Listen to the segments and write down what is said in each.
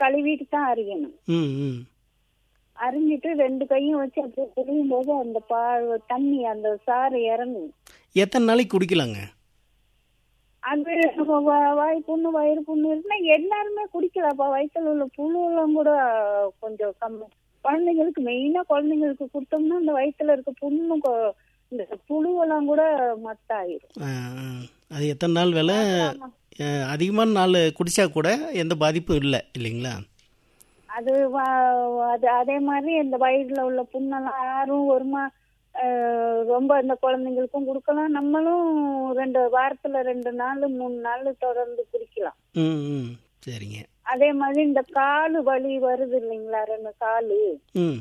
கழுவிட்டு தான் அரியணும் ம் ம் அரிஞ்சிட்டு ரெண்டு கையும் வச்சு அப்படியே புளியும் போது அந்த பா தண்ணி அந்த சாறு இறங்கும் எத்தனை நாளைக்கு குடிக்கலாங்க அது நம்ம வ- வாய் புண்ணு வயிறு புண்ணு இருக்குன்னா எல்லாருமே குடிக்கலாம்ப்பா வயிற்றுல உள்ள புழுவெல்லாம் கூட கொஞ்சம் கம்மி குழந்தைங்களுக்கு மெயினா குழந்தைங்களுக்கு கொடுத்தோம்னா அந்த வயிற்றுல இருக்க புண்ணு கொ- இந்த புழுவெல்லாம் கூட மத்தாயிரும் ஆ, ஆ. அது எத்தனை நாள் வேலை அஹ், அதிகமான நாள் குடிச்சா கூட எந்த பாதிப்பும் இல்லை இல்லைங்களா அது வ- அது அதே மாதிரி இந்த வயிறுல உள்ள புண்ணெல்லாம் ஆறும் ஒருமா அஹ், ரொம்ப இந்த குழந்தைங்களுக்கும் கொடுக்கலாம் நம்மளும் ரெண்டு வாரத்துல ரெண்டு நாள் மூணு நாள் தொடர்ந்து குடிக்கலாம் ம் ம் சரிங்க அதே மாதிரி இந்த காலு வலி வருது இல்லைங்களா ரெண்டு காலு ம்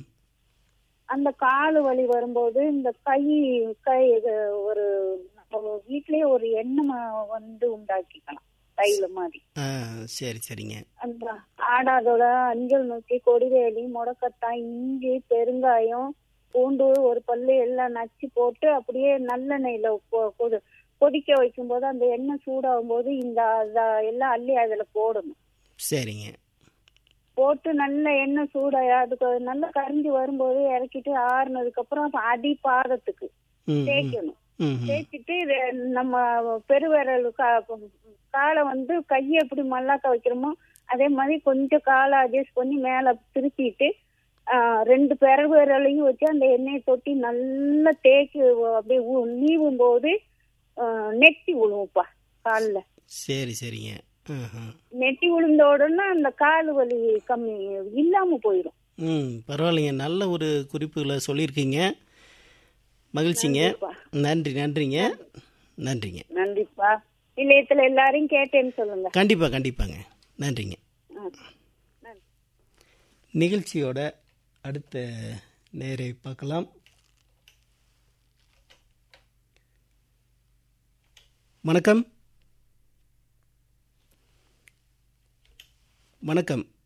அந்த காலு வலி வரும்போது இந்த கை கை இது ஒரு நம்ம வீட்லயே ஒரு எண்ணெய் ம- வந்து உண்டாக்கிக்கலாம் தைல மாதிரி ஆ சரி சரிங்க அந்த ஆடாதோட அஞ்சல் நோக்கி கொடிவேலி முடக்கத்தான் இஞ்சி பெருங்காயம் பூண்டு ஒரு பல்லு எல்லாம் நச்சு போட்டு அப்படியே நல்லெண்ணெயில கொ- கொதி- கொதிக்க வைக்கும்போது அந்த எண்ணெய் சூடாகும் போது இந்த அத- எல்லாம் அள்ளி அதுல போடணும் சரிங்க போட்டு நல்ல எண்ணெய் சூடாய அதுக்கு நல்லா கரிஞ்சு வரும்போது இறக்கிட்டு ஆறுனதுக்கு அப்புறம் அடி பாதத்துக்கு ம் ம் தேய்க்கணும் ம் ம் தேய்ச்சிட்டு ரெ- நம்ம பெருவிரல் கா- காலை வந்து கையை எப்படி மல்லாக்க வைக்கிறோமோ அதே மாதிரி கொஞ்சம் காலை அட்ஜஸ்ட் பண்ணி மேல திருப்பிட்டு ஆ, ரெண்டு பெருவிரலையும் வச்சு அந்த எண்ணெயை தொட்டி நல்லா தேய்க்கு அப்படியே ஊ- நீவும் போது ஆ, நெட்டி விழுவும்ப்பா காலில் சரி சரிங்க ஆஹா. நெட்டி விழுந்த உடனே அந்த கால் வலி கம்மி இல்லாம போயிடும் ம் பரவாயில்லைங்க நல்ல ஒரு குறிப்புகளை சொல்லியிருக்கீங்க மகிழ்ச்சிங்க நன்றி நன்றிங்க நன்றிங்க நன்றிப்பா நிலையத்துல எல்லாரையும் கேட்டேன்னு சொல்லுங்க கண்டிப்பாக கண்டிப்பாங்க நன்றிங்க ஆ. நன்றி நிகழ்ச்சியோட அடுத்த நேரை பார்க்கலாம் வணக்கம் வணக்கம்